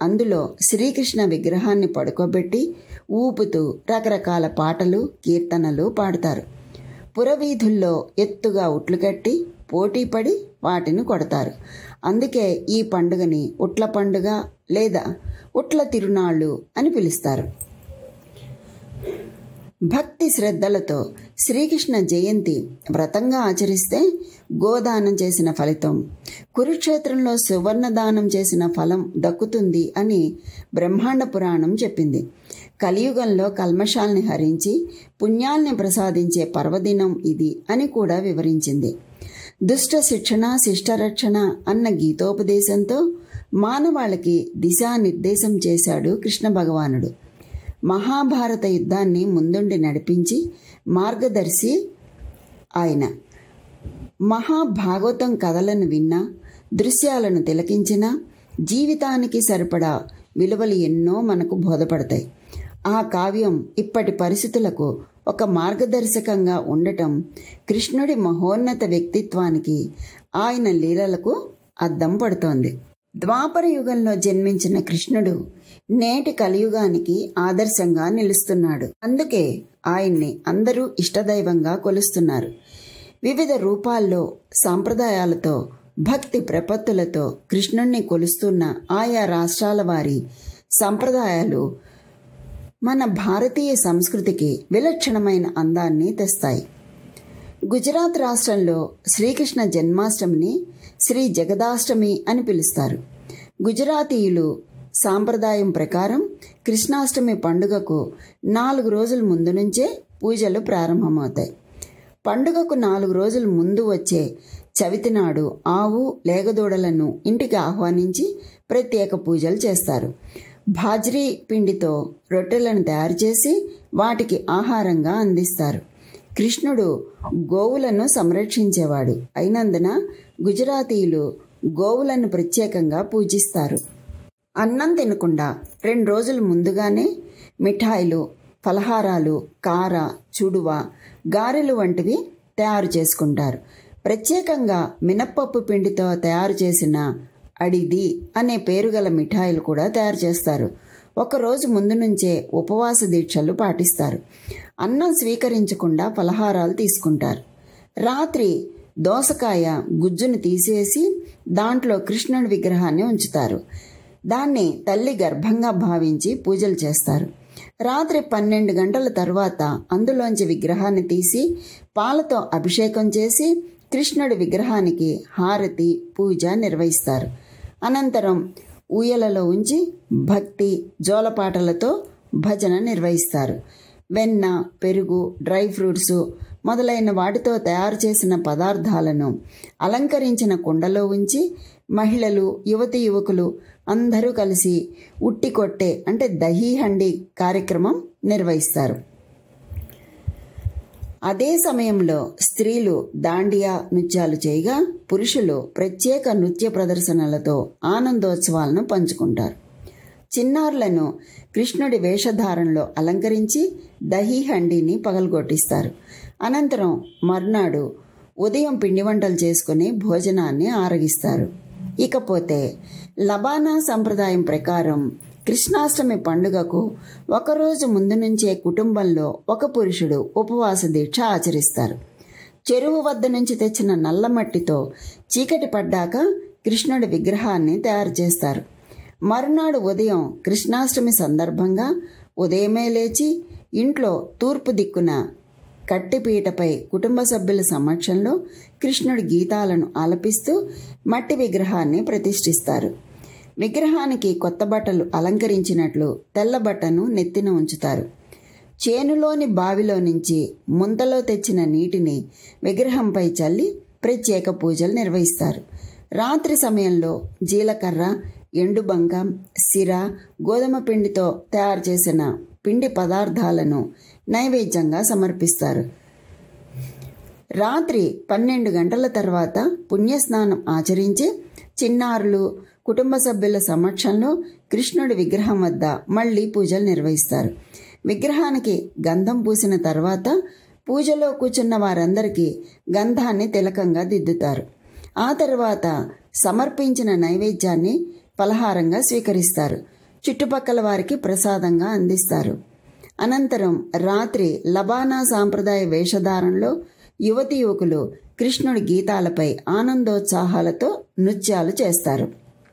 అందులో శ్రీకృష్ణ విగ్రహాన్ని పడుకోబెట్టి ఊపుతూ రకరకాల పాటలు కీర్తనలు పాడతారు పురవీధుల్లో ఎత్తుగా ఉట్లు కట్టి పోటీపడి వాటిని కొడతారు అందుకే ఈ పండుగని ఉట్ల పండుగ లేదా ఉట్ల తిరునాళ్ళు అని పిలుస్తారు భక్తి శ్రద్ధలతో శ్రీకృష్ణ జయంతి వ్రతంగా ఆచరిస్తే గోదానం చేసిన ఫలితం కురుక్షేత్రంలో సువర్ణ దానం చేసిన ఫలం దక్కుతుంది అని బ్రహ్మాండ పురాణం చెప్పింది కలియుగంలో కల్మషాల్ని హరించి పుణ్యాల్ని ప్రసాదించే పర్వదినం ఇది అని కూడా వివరించింది దుష్ట శిక్షణ శిష్టరక్షణ అన్న గీతోపదేశంతో మానవాళికి దిశానిర్దేశం చేశాడు కృష్ణ భగవానుడు మహాభారత యుద్ధాన్ని ముందుండి నడిపించి మార్గదర్శి ఆయన మహాభాగవతం కథలను విన్నా దృశ్యాలను తిలకించినా జీవితానికి సరిపడా విలువలు ఎన్నో మనకు బోధపడతాయి ఆ కావ్యం ఇప్పటి పరిస్థితులకు ఒక మార్గదర్శకంగా ఉండటం కృష్ణుడి మహోన్నత వ్యక్తిత్వానికి ఆయన లీలలకు అద్దం పడుతోంది ద్వాపర యుగంలో జన్మించిన కృష్ణుడు నేటి కలియుగానికి ఆదర్శంగా నిలుస్తున్నాడు అందుకే ఆయన్ని అందరూ ఇష్టదైవంగా కొలుస్తున్నారు వివిధ రూపాల్లో సాంప్రదాయాలతో భక్తి ప్రపత్తులతో కృష్ణుణ్ణి కొలుస్తున్న ఆయా రాష్ట్రాల వారి సంప్రదాయాలు మన భారతీయ సంస్కృతికి విలక్షణమైన అందాన్ని తెస్తాయి గుజరాత్ రాష్ట్రంలో శ్రీకృష్ణ జన్మాష్టమిని శ్రీ జగదాష్టమి అని పిలుస్తారు గుజరాతీయులు సాంప్రదాయం ప్రకారం కృష్ణాష్టమి పండుగకు నాలుగు రోజుల ముందు నుంచే పూజలు ప్రారంభమవుతాయి పండుగకు నాలుగు రోజుల ముందు వచ్చే చవితి నాడు ఆవు లేగదూడలను ఇంటికి ఆహ్వానించి ప్రత్యేక పూజలు చేస్తారు బాజ్రీ పిండితో రొట్టెలను తయారు చేసి వాటికి ఆహారంగా అందిస్తారు కృష్ణుడు గోవులను సంరక్షించేవాడు అయినందున గుజరాతీయులు గోవులను ప్రత్యేకంగా పూజిస్తారు అన్నం తినకుండా రెండు రోజుల ముందుగానే మిఠాయిలు ఫలహారాలు కార చుడువ గారెలు వంటివి తయారు చేసుకుంటారు ప్రత్యేకంగా మినప్పప్పు పిండితో తయారు చేసిన అడిది అనే పేరు గల మిఠాయిలు కూడా తయారు చేస్తారు ఒకరోజు ముందు నుంచే ఉపవాస దీక్షలు పాటిస్తారు అన్నం స్వీకరించకుండా ఫలహారాలు తీసుకుంటారు రాత్రి దోసకాయ గుజ్జును తీసేసి దాంట్లో కృష్ణుడి విగ్రహాన్ని ఉంచుతారు దాన్ని తల్లి గర్భంగా భావించి పూజలు చేస్తారు రాత్రి పన్నెండు గంటల తర్వాత అందులోంచి విగ్రహాన్ని తీసి పాలతో అభిషేకం చేసి కృష్ణుడి విగ్రహానికి హారతి పూజ నిర్వహిస్తారు అనంతరం ఊయలలో ఉంచి భక్తి జోలపాటలతో భజన నిర్వహిస్తారు వెన్న పెరుగు డ్రై ఫ్రూట్స్ మొదలైన వాటితో తయారు చేసిన పదార్థాలను అలంకరించిన కుండలో ఉంచి మహిళలు యువతి యువకులు అందరూ కలిసి ఉట్టి కొట్టే అంటే దహీ హండి కార్యక్రమం నిర్వహిస్తారు అదే సమయంలో స్త్రీలు దాండియా నృత్యాలు చేయగా పురుషులు ప్రత్యేక నృత్య ప్రదర్శనలతో ఆనందోత్సవాలను పంచుకుంటారు చిన్నారులను కృష్ణుడి వేషధారణలో అలంకరించి దహీ హండీని పగలగొట్టిస్తారు అనంతరం మర్నాడు ఉదయం పిండి వంటలు చేసుకుని భోజనాన్ని ఆరగిస్తారు ఇకపోతే లబానా సంప్రదాయం ప్రకారం కృష్ణాష్టమి పండుగకు ఒకరోజు ముందు నుంచే కుటుంబంలో ఒక పురుషుడు ఉపవాస దీక్ష ఆచరిస్తారు చెరువు వద్ద నుంచి తెచ్చిన నల్ల మట్టితో చీకటి పడ్డాక కృష్ణుడి విగ్రహాన్ని తయారు చేస్తారు మరునాడు ఉదయం కృష్ణాష్టమి సందర్భంగా ఉదయమే లేచి ఇంట్లో తూర్పు దిక్కున కట్టిపీటపై కుటుంబ సభ్యుల సమక్షంలో కృష్ణుడి గీతాలను ఆలపిస్తూ మట్టి విగ్రహాన్ని ప్రతిష్ఠిస్తారు విగ్రహానికి కొత్త బట్టలు అలంకరించినట్లు తెల్ల బట్టను నెత్తిన ఉంచుతారు చేనులోని బావిలో నుంచి ముంతలో తెచ్చిన నీటిని విగ్రహంపై చల్లి ప్రత్యేక పూజలు నిర్వహిస్తారు రాత్రి సమయంలో జీలకర్ర ఎండుబంక సిర గోధుమ పిండితో తయారు చేసిన పిండి పదార్థాలను నైవేద్యంగా సమర్పిస్తారు రాత్రి పన్నెండు గంటల తర్వాత పుణ్యస్నానం ఆచరించి చిన్నారులు కుటుంబ సభ్యుల సమక్షంలో కృష్ణుడి విగ్రహం వద్ద మళ్ళీ పూజలు నిర్వహిస్తారు విగ్రహానికి గంధం పూసిన తర్వాత పూజలో కూర్చున్న వారందరికీ గంధాన్ని తిలకంగా దిద్దుతారు ఆ తర్వాత సమర్పించిన నైవేద్యాన్ని పలహారంగా స్వీకరిస్తారు చుట్టుపక్కల వారికి ప్రసాదంగా అందిస్తారు అనంతరం రాత్రి లబానా సాంప్రదాయ వేషధారణలో యువతి యువకులు కృష్ణుడి గీతాలపై ఆనందోత్సాహాలతో నృత్యాలు చేస్తారు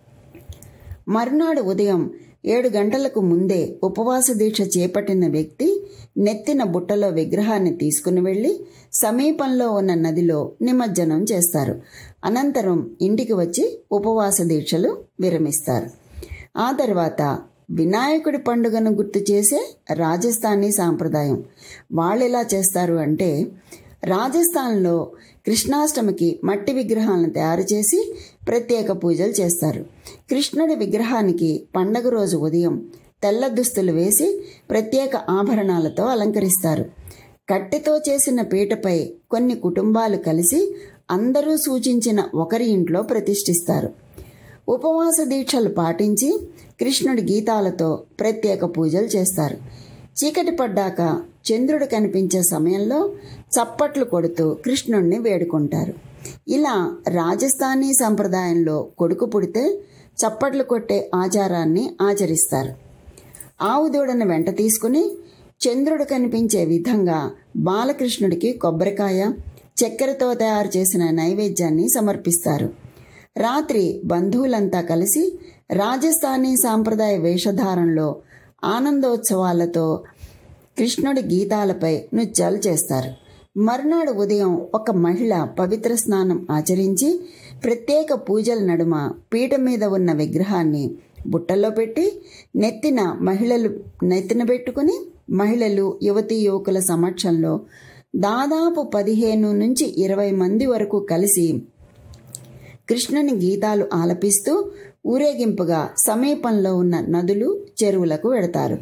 మరునాడు ఉదయం ఏడు గంటలకు ముందే ఉపవాస దీక్ష చేపట్టిన వ్యక్తి నెత్తిన బుట్టలో విగ్రహాన్ని తీసుకుని వెళ్ళి సమీపంలో ఉన్న నదిలో నిమజ్జనం చేస్తారు అనంతరం ఇంటికి వచ్చి ఉపవాస దీక్షలు విరమిస్తారు ఆ తర్వాత వినాయకుడి పండుగను గుర్తు చేసే రాజస్థానీ సాంప్రదాయం వాళ్ళు ఎలా చేస్తారు అంటే రాజస్థాన్లో కృష్ణాష్టమికి మట్టి విగ్రహాలను తయారు చేసి ప్రత్యేక పూజలు చేస్తారు కృష్ణుడి విగ్రహానికి పండగ రోజు ఉదయం తెల్ల దుస్తులు వేసి ప్రత్యేక ఆభరణాలతో అలంకరిస్తారు కట్టెతో చేసిన పీటపై కొన్ని కుటుంబాలు కలిసి అందరూ సూచించిన ఒకరి ఇంట్లో ప్రతిష్ఠిస్తారు ఉపవాస దీక్షలు పాటించి కృష్ణుడి గీతాలతో ప్రత్యేక పూజలు చేస్తారు చీకటి పడ్డాక చంద్రుడు కనిపించే సమయంలో చప్పట్లు కొడుతూ కృష్ణుణ్ణి వేడుకుంటారు ఇలా రాజస్థానీ సంప్రదాయంలో కొడుకు పుడితే చప్పట్లు కొట్టే ఆచారాన్ని ఆచరిస్తారు ఆవు దూడను వెంట తీసుకుని చంద్రుడు కనిపించే విధంగా బాలకృష్ణుడికి కొబ్బరికాయ చక్కెరతో తయారు చేసిన నైవేద్యాన్ని సమర్పిస్తారు రాత్రి బంధువులంతా కలిసి రాజస్థానీ సాంప్రదాయ వేషధారణలో ఆనందోత్సవాలతో కృష్ణుడి గీతాలపై నృత్యాలు చేస్తారు మరునాడు ఉదయం ఒక మహిళ పవిత్ర స్నానం ఆచరించి ప్రత్యేక పూజల నడుమ పీట మీద ఉన్న విగ్రహాన్ని బుట్టలో పెట్టి నెత్తిన మహిళలు నెత్తిన పెట్టుకుని మహిళలు యువతీ యువకుల సమక్షంలో దాదాపు పదిహేను నుంచి ఇరవై మంది వరకు కలిసి కృష్ణుని గీతాలు ఆలపిస్తూ ఊరేగింపుగా సమీపంలో ఉన్న నదులు చెరువులకు వెడతారు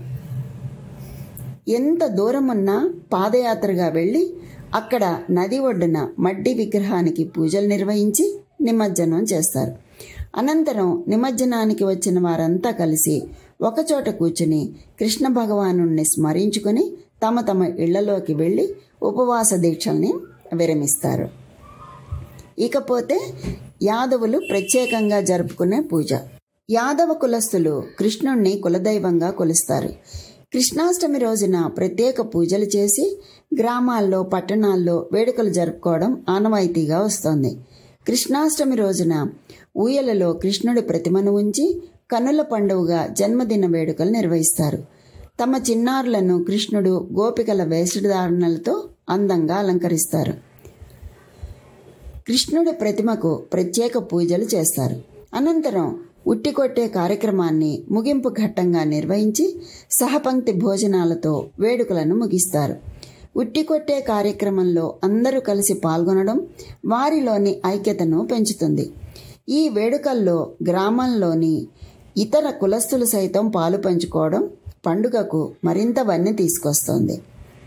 ఎంత దూరమున్నా పాదయాత్రగా వెళ్ళి అక్కడ నది ఒడ్డున మడ్డి విగ్రహానికి పూజలు నిర్వహించి నిమజ్జనం చేస్తారు అనంతరం నిమజ్జనానికి వచ్చిన వారంతా కలిసి ఒకచోట కూర్చుని కృష్ణ భగవాను స్మరించుకొని తమ తమ ఇళ్లలోకి వెళ్ళి ఉపవాస దీక్షల్ని విరమిస్తారు ఇకపోతే యాదవులు ప్రత్యేకంగా జరుపుకునే పూజ యాదవ కులస్తులు కృష్ణుణ్ణి కులదైవంగా కొలుస్తారు కృష్ణాష్టమి రోజున ప్రత్యేక పూజలు చేసి గ్రామాల్లో పట్టణాల్లో వేడుకలు జరుపుకోవడం ఆనవాయితీగా వస్తోంది కృష్ణాష్టమి రోజున ఊయలలో కృష్ణుడి ప్రతిమను ఉంచి కనుల పండుగగా జన్మదిన వేడుకలు నిర్వహిస్తారు తమ చిన్నారులను కృష్ణుడు గోపికల వేషధారణలతో అందంగా అలంకరిస్తారు కృష్ణుడి ప్రతిమకు ప్రత్యేక పూజలు చేస్తారు అనంతరం ఉట్టికొట్టే కార్యక్రమాన్ని ముగింపు ఘట్టంగా నిర్వహించి సహపంక్తి భోజనాలతో వేడుకలను ముగిస్తారు ఉట్టికొట్టే కార్యక్రమంలో అందరూ కలిసి పాల్గొనడం వారిలోని ఐక్యతను పెంచుతుంది ఈ వేడుకల్లో గ్రామంలోని ఇతర కులస్తులు సైతం పాలు పంచుకోవడం పండుగకు మరింత వన్నె తీసుకొస్తుంది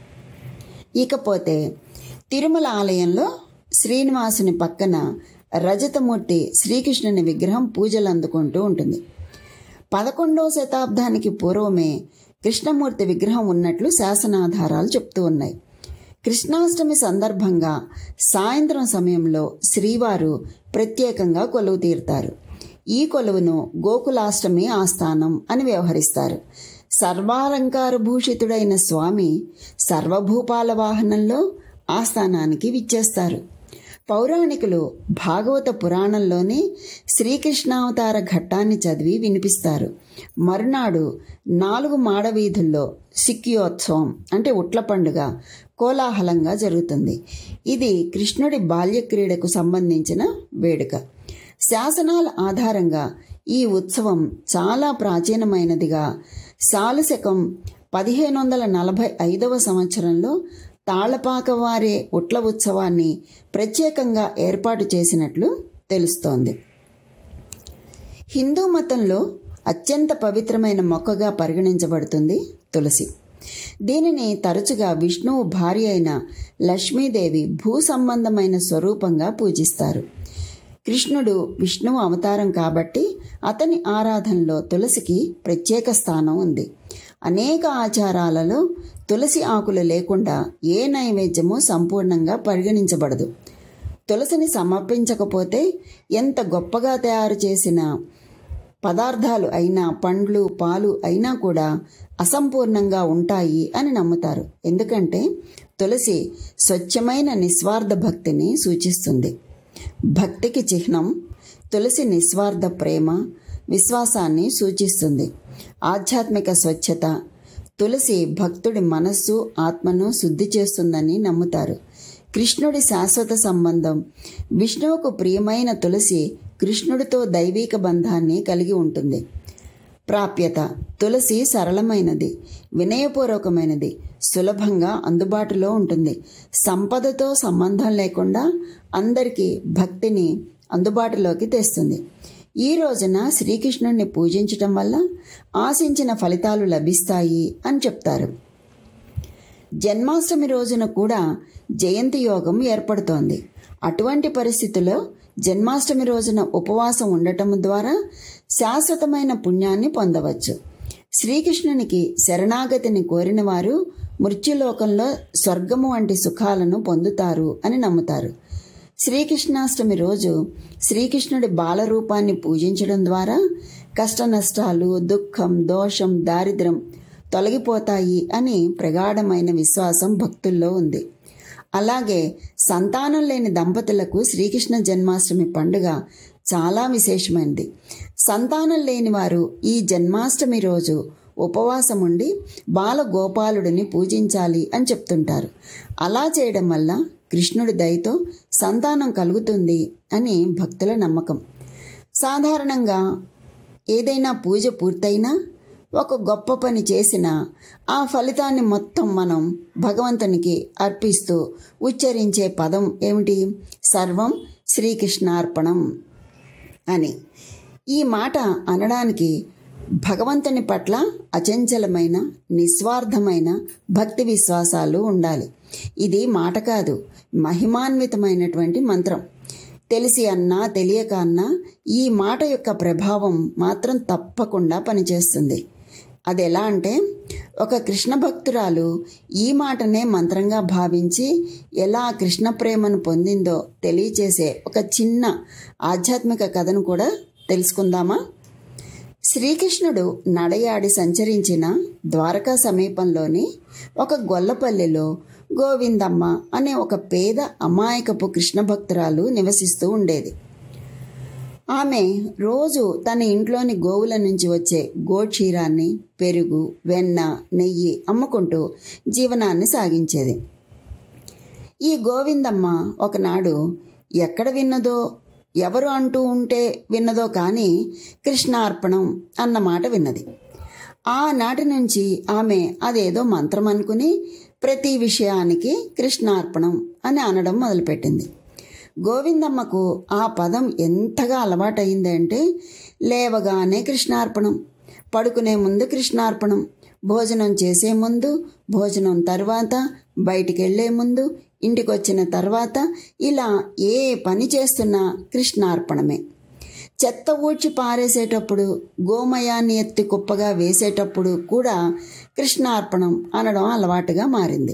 ఇకపోతే తిరుమల ఆలయంలో శ్రీనివాసుని పక్కన రజతమూర్తి శ్రీకృష్ణుని విగ్రహం పూజలు అందుకుంటూ ఉంటుంది పదకొండవ శతాబ్దానికి పూర్వమే కృష్ణమూర్తి విగ్రహం ఉన్నట్లు శాసనాధారాలు చెప్తూ ఉన్నాయి కృష్ణాష్టమి సందర్భంగా సాయంత్రం సమయంలో శ్రీవారు ప్రత్యేకంగా కొలువు తీరుతారు ఈ కొలువును గోకులాష్టమి ఆస్థానం అని వ్యవహరిస్తారు సర్వాలంకార భూషితుడైన స్వామి సర్వభూపాల వాహనంలో ఆస్థానానికి విచ్చేస్తారు పౌరాణికులు భాగవత పురాణంలోనే శ్రీకృష్ణావతార ఘట్టాన్ని చదివి వినిపిస్తారు మరునాడు నాలుగు మాడవీధుల్లో సిక్కియోత్సవం అంటే ఉట్ల పండుగ కోలాహలంగా జరుగుతుంది ఇది కృష్ణుడి బాల్య క్రీడకు సంబంధించిన వేడుక శాసనాల ఆధారంగా ఈ ఉత్సవం చాలా ప్రాచీనమైనదిగా సాలుశకం పదిహేను వందల నలభై ఐదవ సంవత్సరంలో తాళపాక వారే ఉట్ల ఉత్సవాన్ని ప్రత్యేకంగా ఏర్పాటు చేసినట్లు తెలుస్తోంది హిందూ మతంలో అత్యంత పవిత్రమైన మొక్కగా పరిగణించబడుతుంది తులసి దీనిని తరచుగా విష్ణువు భార్య అయిన లక్ష్మీదేవి భూ సంబంధమైన స్వరూపంగా పూజిస్తారు కృష్ణుడు విష్ణువు అవతారం కాబట్టి అతని ఆరాధనలో తులసికి ప్రత్యేక స్థానం ఉంది అనేక ఆచారాలలో తులసి ఆకులు లేకుండా ఏ నైవేద్యము సంపూర్ణంగా పరిగణించబడదు తులసిని సమర్పించకపోతే ఎంత గొప్పగా తయారు చేసిన పదార్థాలు అయినా పండ్లు పాలు అయినా కూడా అసంపూర్ణంగా ఉంటాయి అని నమ్ముతారు ఎందుకంటే తులసి స్వచ్ఛమైన నిస్వార్థ భక్తిని సూచిస్తుంది భక్తికి చిహ్నం తులసి నిస్వార్థ ప్రేమ విశ్వాసాన్ని సూచిస్తుంది ఆధ్యాత్మిక స్వచ్ఛత తులసి భక్తుడి మనస్సు ఆత్మను శుద్ధి చేస్తుందని నమ్ముతారు కృష్ణుడి శాశ్వత సంబంధం విష్ణువుకు ప్రియమైన తులసి కృష్ణుడితో దైవీక బంధాన్ని కలిగి ఉంటుంది ప్రాప్యత తులసి సరళమైనది వినయపూర్వకమైనది సులభంగా అందుబాటులో ఉంటుంది సంపదతో సంబంధం లేకుండా అందరికీ భక్తిని అందుబాటులోకి తెస్తుంది ఈ రోజున శ్రీకృష్ణుడిని పూజించటం వల్ల ఆశించిన ఫలితాలు లభిస్తాయి అని చెప్తారు జన్మాష్టమి రోజున కూడా జయంతి యోగం ఏర్పడుతోంది అటువంటి పరిస్థితుల్లో జన్మాష్టమి రోజున ఉపవాసం ఉండటం ద్వారా శాశ్వతమైన పుణ్యాన్ని పొందవచ్చు శ్రీకృష్ణునికి శరణాగతిని కోరిన వారు మృత్యులోకంలో స్వర్గము వంటి సుఖాలను పొందుతారు అని నమ్ముతారు శ్రీకృష్ణాష్టమి రోజు శ్రీకృష్ణుడి బాలరూపాన్ని పూజించడం ద్వారా కష్ట నష్టాలు దుఃఖం దోషం దారిద్రం తొలగిపోతాయి అని ప్రగాఢమైన విశ్వాసం భక్తుల్లో ఉంది అలాగే సంతానం లేని దంపతులకు శ్రీకృష్ణ జన్మాష్టమి పండుగ చాలా విశేషమైనది సంతానం లేని వారు ఈ జన్మాష్టమి రోజు ఉపవాసం ఉండి బాల గోపాలుడిని పూజించాలి అని చెప్తుంటారు అలా చేయడం వల్ల కృష్ణుడి దయతో సంతానం కలుగుతుంది అని భక్తుల నమ్మకం సాధారణంగా ఏదైనా పూజ పూర్తయినా ఒక గొప్ప పని చేసిన ఆ ఫలితాన్ని మొత్తం మనం భగవంతునికి అర్పిస్తూ ఉచ్చరించే పదం ఏమిటి సర్వం శ్రీకృష్ణార్పణం అని ఈ మాట అనడానికి భగవంతుని పట్ల అచంచలమైన నిస్వార్థమైన భక్తి విశ్వాసాలు ఉండాలి ఇది మాట కాదు మహిమాన్వితమైనటువంటి మంత్రం తెలిసి అన్నా తెలియక అన్నా ఈ మాట యొక్క ప్రభావం మాత్రం తప్పకుండా పనిచేస్తుంది అది ఎలా అంటే ఒక కృష్ణ భక్తురాలు ఈ మాటనే మంత్రంగా భావించి ఎలా కృష్ణ ప్రేమను పొందిందో తెలియచేసే ఒక చిన్న ఆధ్యాత్మిక కథను కూడా తెలుసుకుందామా శ్రీకృష్ణుడు నడయాడి సంచరించిన ద్వారకా సమీపంలోని ఒక గొల్లపల్లెలో గోవిందమ్మ అనే ఒక పేద అమాయకపు కృష్ణ భక్తురాలు నివసిస్తూ ఉండేది ఆమె రోజు తన ఇంట్లోని గోవుల నుంచి వచ్చే గోక్షీరాన్ని పెరుగు వెన్న నెయ్యి అమ్ముకుంటూ జీవనాన్ని సాగించేది ఈ గోవిందమ్మ ఒకనాడు ఎక్కడ విన్నదో ఎవరు అంటూ ఉంటే విన్నదో కానీ కృష్ణార్పణం అన్న మాట విన్నది ఆనాటి నుంచి ఆమె అదేదో మంత్రం అనుకుని ప్రతి విషయానికి కృష్ణార్పణం అని అనడం మొదలుపెట్టింది గోవిందమ్మకు ఆ పదం ఎంతగా అలవాటైందంటే లేవగానే కృష్ణార్పణం పడుకునే ముందు కృష్ణార్పణం భోజనం చేసే ముందు భోజనం తర్వాత బయటికి వెళ్లే ముందు ఇంటికి వచ్చిన తర్వాత ఇలా ఏ పని చేస్తున్నా కృష్ణార్పణమే చెత్త ఊడ్చి పారేసేటప్పుడు గోమయాన్ని ఎత్తి కుప్పగా వేసేటప్పుడు కూడా కృష్ణార్పణం అనడం అలవాటుగా మారింది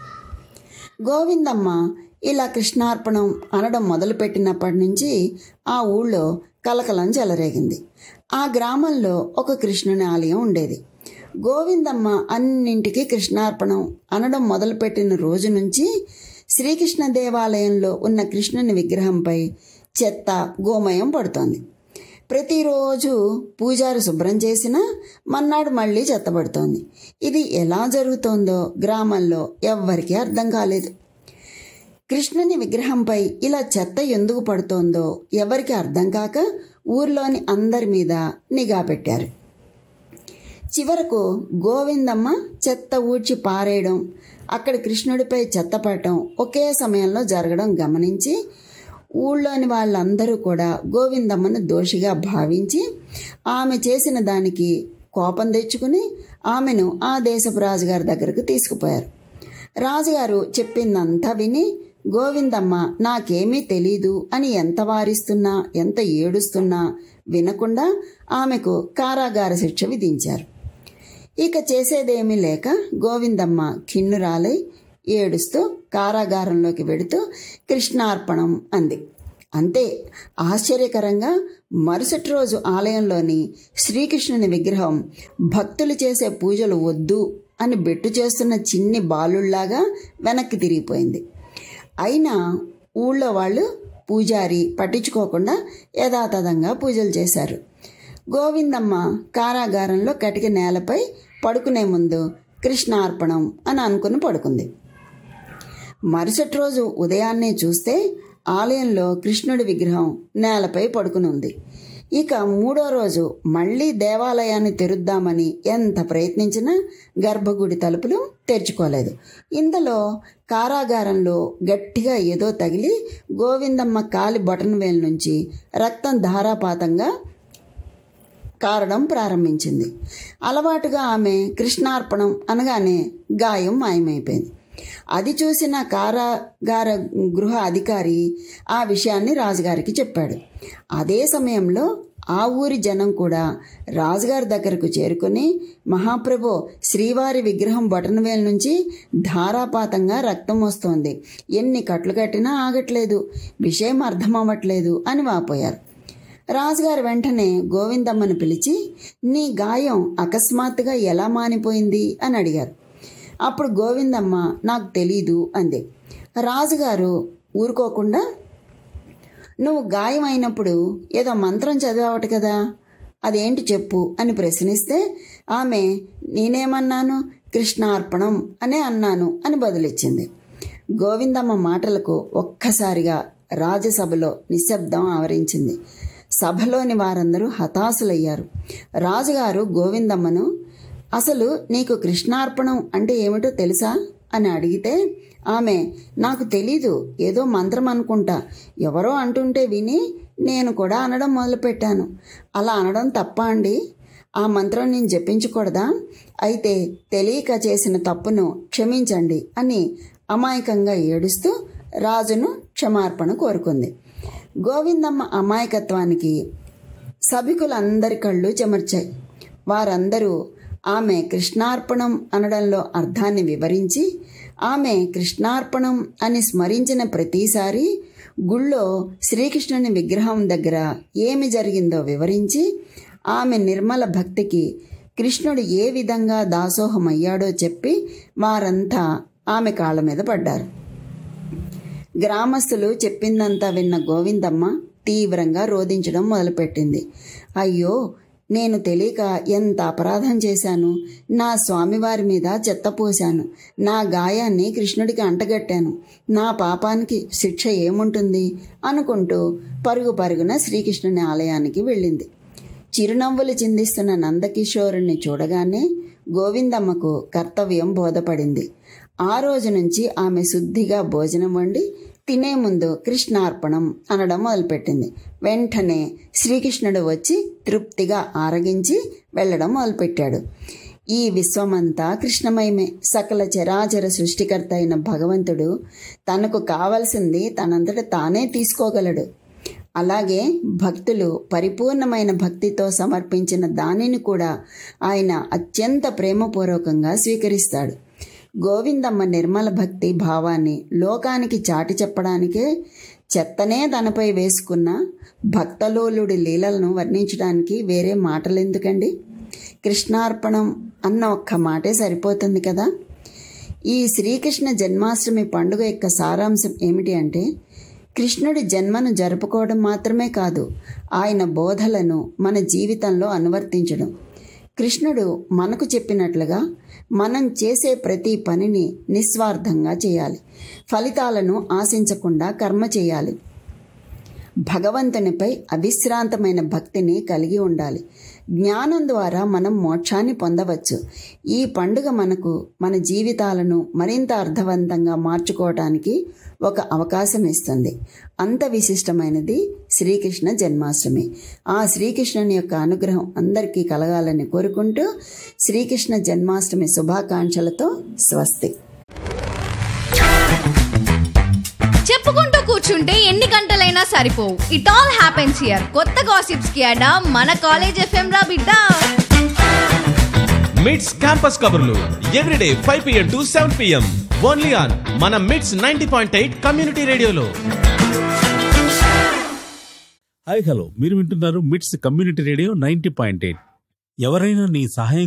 గోవిందమ్మ ఇలా కృష్ణార్పణం అనడం మొదలుపెట్టినప్పటి నుంచి ఆ ఊళ్ళో కలకలం చెలరేగింది ఆ గ్రామంలో ఒక కృష్ణుని ఆలయం ఉండేది గోవిందమ్మ అన్నింటికి కృష్ణార్పణం అనడం మొదలుపెట్టిన రోజు నుంచి శ్రీకృష్ణ దేవాలయంలో ఉన్న కృష్ణుని విగ్రహంపై చెత్త గోమయం పడుతోంది ప్రతిరోజు పూజారి శుభ్రం చేసినా మన్నాడు మళ్ళీ చెత్తబడుతోంది ఇది ఎలా జరుగుతోందో గ్రామంలో ఎవ్వరికీ అర్థం కాలేదు కృష్ణుని విగ్రహంపై ఇలా చెత్త ఎందుకు పడుతోందో ఎవరికి అర్థం కాక ఊర్లోని అందరి మీద నిఘా పెట్టారు చివరకు గోవిందమ్మ చెత్త ఊడ్చి పారేయడం అక్కడ కృష్ణుడిపై చెత్త పడటం ఒకే సమయంలో జరగడం గమనించి ఊళ్ళోని వాళ్ళందరూ కూడా గోవిందమ్మను దోషిగా భావించి ఆమె చేసిన దానికి కోపం తెచ్చుకుని ఆమెను ఆ దేశపు రాజుగారి దగ్గరకు తీసుకుపోయారు రాజుగారు చెప్పిందంతా విని గోవిందమ్మ నాకేమీ తెలీదు అని ఎంత వారిస్తున్నా ఎంత ఏడుస్తున్నా వినకుండా ఆమెకు కారాగార శిక్ష విధించారు ఇక చేసేదేమీ లేక గోవిందమ్మ కిన్నురాలై ఏడుస్తూ కారాగారంలోకి వెడుతూ కృష్ణార్పణం అంది అంతే ఆశ్చర్యకరంగా మరుసటి రోజు ఆలయంలోని శ్రీకృష్ణుని విగ్రహం భక్తులు చేసే పూజలు వద్దు అని బెట్టు చేస్తున్న చిన్ని బాలుళ్లాగా వెనక్కి తిరిగిపోయింది అయినా ఊళ్ళో వాళ్ళు పూజారి పట్టించుకోకుండా యథాతథంగా పూజలు చేశారు గోవిందమ్మ కారాగారంలో కటిక నేలపై పడుకునే ముందు కృష్ణార్పణం అని అనుకుని పడుకుంది మరుసటి రోజు ఉదయాన్నే చూస్తే ఆలయంలో కృష్ణుడి విగ్రహం నేలపై పడుకుని ఉంది ఇక మూడో రోజు మళ్ళీ దేవాలయాన్ని తెరుద్దామని ఎంత ప్రయత్నించినా గర్భగుడి తలుపులు తెరుచుకోలేదు ఇంతలో కారాగారంలో గట్టిగా ఏదో తగిలి గోవిందమ్మ కాలి బొటన్ వేలు నుంచి రక్తం ధారాపాతంగా కారడం ప్రారంభించింది అలవాటుగా ఆమె కృష్ణార్పణం అనగానే గాయం మాయమైపోయింది అది చూసిన కారాగార గృహ అధికారి ఆ విషయాన్ని రాజుగారికి చెప్పాడు అదే సమయంలో ఆ ఊరి జనం కూడా రాజుగారి దగ్గరకు చేరుకుని మహాప్రభు శ్రీవారి విగ్రహం బొటనవేలు నుంచి ధారాపాతంగా రక్తం వస్తోంది ఎన్ని కట్లు కట్టినా ఆగట్లేదు విషయం అర్థం అవ్వట్లేదు అని వాపోయారు రాజుగారు వెంటనే గోవిందమ్మను పిలిచి నీ గాయం అకస్మాత్తుగా ఎలా మానిపోయింది అని అడిగారు అప్పుడు గోవిందమ్మ నాకు తెలీదు అంది రాజుగారు ఊరుకోకుండా నువ్వు గాయం అయినప్పుడు ఏదో మంత్రం చదివావట కదా అదేంటి చెప్పు అని ప్రశ్నిస్తే ఆమె నేనేమన్నాను కృష్ణార్పణం అనే అన్నాను అని బదులిచ్చింది గోవిందమ్మ మాటలకు ఒక్కసారిగా రాజసభలో నిశ్శబ్దం ఆవరించింది సభలోని వారందరూ హతాశులయ్యారు రాజుగారు గోవిందమ్మను అసలు నీకు కృష్ణార్పణం అంటే ఏమిటో తెలుసా అని అడిగితే ఆమె నాకు తెలీదు ఏదో మంత్రం అనుకుంటా ఎవరో అంటుంటే విని నేను కూడా అనడం మొదలుపెట్టాను అలా అనడం తప్ప అండి ఆ మంత్రం నేను జపించకూడదా అయితే తెలియక చేసిన తప్పును క్షమించండి అని అమాయకంగా ఏడుస్తూ రాజును క్షమార్పణ కోరుకుంది గోవిందమ్మ అమాయకత్వానికి సభికులందరి కళ్ళు చెమర్చాయి వారందరూ ఆమె కృష్ణార్పణం అనడంలో అర్థాన్ని వివరించి ఆమె కృష్ణార్పణం అని స్మరించిన ప్రతిసారి గుళ్ళో శ్రీకృష్ణుని విగ్రహం దగ్గర ఏమి జరిగిందో వివరించి ఆమె నిర్మల భక్తికి కృష్ణుడు ఏ విధంగా దాసోహమయ్యాడో చెప్పి వారంతా ఆమె కాళ్ళ మీద పడ్డారు గ్రామస్తులు చెప్పిందంతా విన్న గోవిందమ్మ తీవ్రంగా రోధించడం మొదలుపెట్టింది అయ్యో నేను తెలియక ఎంత అపరాధం చేశాను నా స్వామివారి మీద చెత్త పోశాను నా గాయాన్ని కృష్ణుడికి అంటగట్టాను నా పాపానికి శిక్ష ఏముంటుంది అనుకుంటూ పరుగు పరుగున శ్రీకృష్ణుని ఆలయానికి వెళ్ళింది చిరునవ్వులు చిందిస్తున్న నందకిషోరుణ్ణి చూడగానే గోవిందమ్మకు కర్తవ్యం బోధపడింది ఆ రోజు నుంచి ఆమె శుద్ధిగా భోజనం వండి తినే ముందు కృష్ణార్పణం అనడం మొదలుపెట్టింది వెంటనే శ్రీకృష్ణుడు వచ్చి తృప్తిగా ఆరగించి వెళ్ళడం మొదలుపెట్టాడు ఈ విశ్వమంతా కృష్ణమయమే సకల చరాచర సృష్టికర్త అయిన భగవంతుడు తనకు కావలసింది తనంతట తానే తీసుకోగలడు అలాగే భక్తులు పరిపూర్ణమైన భక్తితో సమర్పించిన దానిని కూడా ఆయన అత్యంత ప్రేమపూర్వకంగా స్వీకరిస్తాడు గోవిందమ్మ నిర్మల భక్తి భావాన్ని లోకానికి చాటి చెప్పడానికే చెత్తనే తనపై వేసుకున్న భక్తలోలుడి లీలలను వర్ణించడానికి వేరే మాటలు ఎందుకండి కృష్ణార్పణం అన్న ఒక్క మాటే సరిపోతుంది కదా ఈ శ్రీకృష్ణ జన్మాష్టమి పండుగ యొక్క సారాంశం ఏమిటి అంటే కృష్ణుడి జన్మను జరుపుకోవడం మాత్రమే కాదు ఆయన బోధలను మన జీవితంలో అనువర్తించడం కృష్ణుడు మనకు చెప్పినట్లుగా మనం చేసే ప్రతి పనిని నిస్వార్థంగా చేయాలి ఫలితాలను ఆశించకుండా కర్మ చేయాలి భగవంతునిపై అవిశ్రాంతమైన భక్తిని కలిగి ఉండాలి జ్ఞానం ద్వారా మనం మోక్షాన్ని పొందవచ్చు ఈ పండుగ మనకు మన జీవితాలను మరింత అర్థవంతంగా మార్చుకోవటానికి ఒక అవకాశం ఇస్తుంది అంత విశిష్టమైనది శ్రీకృష్ణ జన్మాష్టమి ఆ శ్రీకృష్ణుని యొక్క అనుగ్రహం అందరికీ కలగాలని కోరుకుంటూ శ్రీకృష్ణ జన్మాష్టమి శుభాకాంక్షలతో స్వస్తి చెప్పుకుంటూ కూర్చుంటే ఎన్ని గంటలైనా సరిపోవు ఇట్ ఆల్ హ్యాపెన్స్ హియర్ కొత్త గాసిప్స్ కి అడా మన కాలేజ్ ఎఫ్ఎం రా బిడ్డ మిడ్స్ క్యాంపస్ కబుర్లు everyday five PM to seven PM only on మన MITS ninety point eight community రేడియోలో హాయ్ హలో మీరు వింటున్నారు MITS community radio ninety point eight ఎవరైనా నీ సహాయం